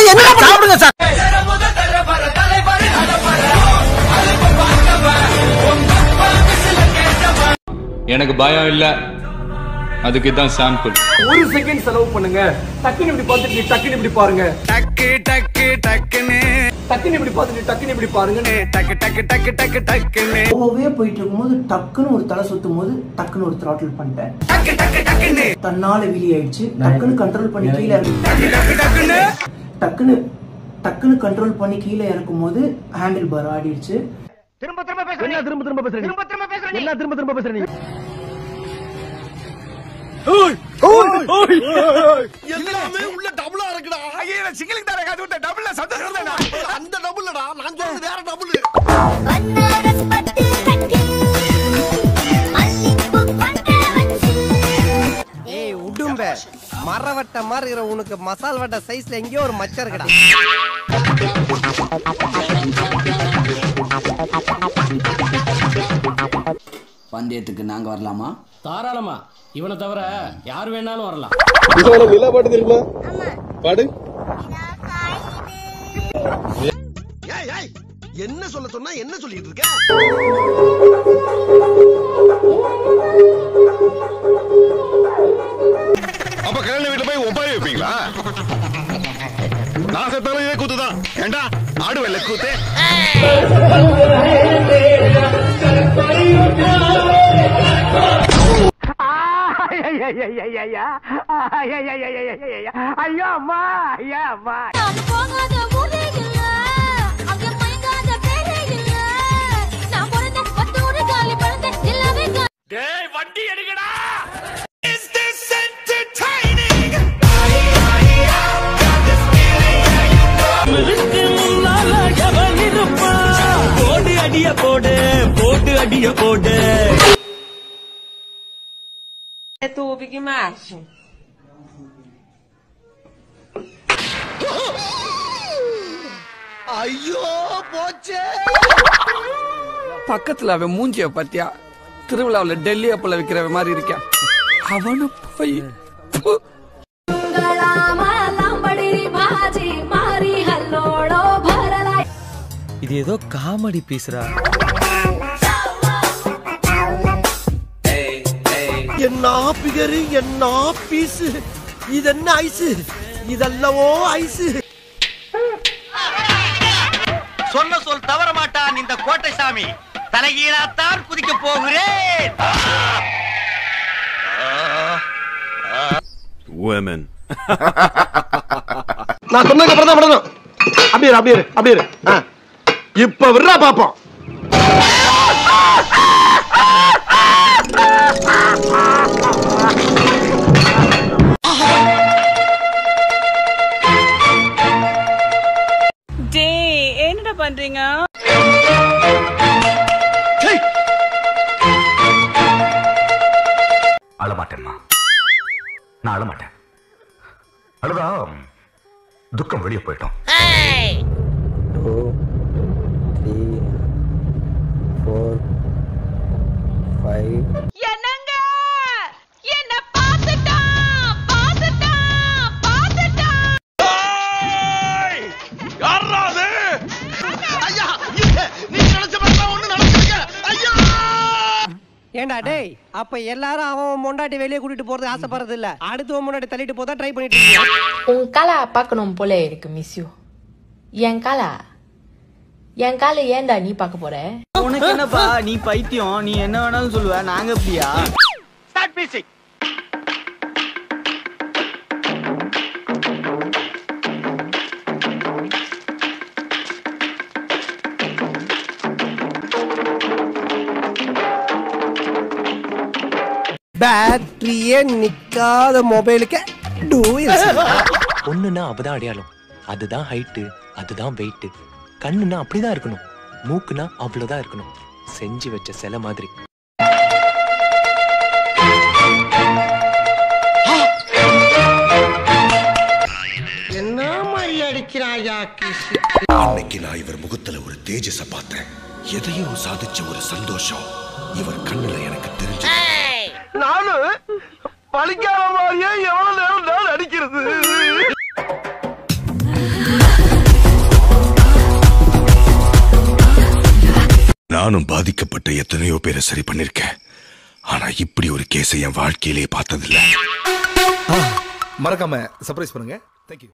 என்ன சாப்பிடுங்க சார் எனக்கு பயம் இல்ல அதுக்கு தான் சாம்பிள் ஒரு செகண்ட் செலவு பண்ணுங்க டக்குன்னு இப்படி பார்த்துட்டு டக்குன்னு இப்படி பாருங்க டக்கு டக்கு டக்குன்னு டக்குன்னு இப்படி பார்த்துட்டு டக்குன்னு இப்படி பாருங்க டக்கு டக்கு டக்கு டக்கு டக்குன்னு போகவே போயிட்டு இருக்கும்போது டக்குன்னு ஒரு தலை சுத்தும் போது டக்குன்னு ஒரு த்ராட்டில் பண்ணிட்டேன் டக்கு டக்கு டக்குன்னு தன்னால வீலி ஆயிடுச்சு டக்குன்னு கண்ட்ரோல் பண்ணி கீழே டக்கு டக்கு டக்குன்னு டக்குன்னு டக்குன்னு கண்ட்ரோல் பண்ணி கீழே இறக்கும் போது ஹேண்டில் பார் ஆடிடுச்சு என்ன திரும்ப திரும்ப பேசுறீங்க திரும்ப திரும்ப பேசுறீங்க என்ன திரும்ப திரும்ப பேசுறீங்க எல்லாமே உள்ள டபுளா இருக்குடா ஐயா சிங்கிளுக்கு தர காது விட்ட டபுள்ல சந்தோஷம் தானா அந்த டபுள்டா நான் சொல்றது வேற டபுள் பன்னாரஸ் பட்டு கட்டி மல்லிப்பூ கொண்ட வச்சு ஏய் உடும்ப மரவட்ட மாதிரி இருக்கிற உனக்கு மசால் வட்ட சைஸ்ல எங்கேயோ ஒரு மச்சம் இருக்குடா பந்தயத்துக்கு நாங்க வரலாமா தாராளமா இவனை தவிர யார் வேணாலும் வரலாம் நிலா பாட்டு தெரியுமா பாடு ஏய் ஏய் என்ன சொல்ல சொன்னா என்ன சொல்லிட்டு இருக்க அப்ப கல்யாண வீட்டுல போய் ஒப்பாரி வைப்பீங்களா நான் செத்தாலும் இதே கூத்து தான் ஏண்டா ஆடு வெள்ள கூத்து ஐயா அம்மா ஐயா அம்மா நான் போகாத ஊரே இல்ல அங்க மயங்காத பேரே இல்ல நான் பிறந்த பத்து ஊரு காலி பிறந்த எல்லாமே கா- டேய் வண்டி எடுங்கடா Is this entertaining? போடு அடிய போடு போட்டு அடிய போடு ஐயோ போச்சே பக்கத்துல அவன் மூஞ்சிய பாத்தியா திருவிழாவுல டெல்லி அப்பல விக்கிற மாதிரி இருக்கான் அவனு போய் ப்பு. இது ஏதோ காமெடி பீஸ்ரா என்ன பிகரு என்ன பீஸ் இது என்ன ஐஸ் இதல்லவோ ஐஸ் சொன்ன சொல் தவற மாட்டான் இந்த கோட்டை சாமி தலைகீழாத்தான் குதிக்க போகிறேன் women நான் சொன்னதுக்கு அப்புறம் தான் விடணும் அப்படியே இரு, அப்படியே இரு, அப்படியே இரு. ஆ. இப்ப விடுறா பாப்போம் டேய் என்னடா பண்றீங்க அழமாட்டேம்மா நான் அழமாட்டேன் அழுதா துக்கம் வெளியே போயிட்டோம் என்னங்க என்ன பார்த்துட்டான் பார்த்துட்டான் பார்த்துட்டான் ஐயா இல்ல, நீங்க நினைச்ச மாதிரி ஒண்ணு நடக்குதுங்க ஐயா ஏண்டா டேய் அப்ப எல்லாரும் அவன் அவன் பொண்டாட்டி வெளியே கூட்டிட்டு போறது ஆசைப்படுறது இல்ல அடுத்தவன் முன்னாடி தள்ளிட்டு போதா ட்ரை பண்ணிட்டு இருக்கீங்க உன் காலா பார்க்கணும் போல இருக்கு மிஸ் யூ என் காலா என் காலை ஏன்டா நீ பார்க்க போற உனக்கு என்னப்பா நீ பைத்தியம் நீ என்ன வேணாலும் சொல்லுவ நாங்க எப்படியா ஸ்டார்ட் மியூசிக் பேட்டரியே நிக்காத மொபைலுக்கு டூ பொண்ணுன்னா அப்பதான் அடையாளம் அதுதான் ஹைட்டு அதுதான் வெயிட் கண்ணுன்னா அப்படிதான் இருக்கணும் மூக்குனா அவ்வளவுதான் இருக்கணும் செஞ்சு வச்ச சிலை மாதிரி என்ன மாதிரி அடிக்கிறாயா கிஷி அன்னைக்கு நான் இவர் முகத்துல ஒரு தேஜஸ பார்த்தேன் எதையோ சாதிச்ச ஒரு சந்தோஷம் இவர் கண்ணுல எனக்கு தெரிஞ்சு நானு பழிக்காத மாதிரியே எவ்வளவு நேரம் நான் அடிக்கிறது நானும் பாதிக்கப்பட்ட எத்தனையோ பேரை சரி பண்ணிருக்கேன் ஆனா இப்படி ஒரு கேஸை என் வாழ்க்கையிலே பார்த்ததில்ல மறக்காம சர்ப்ரைஸ் பண்ணுங்க தேங்க்யூ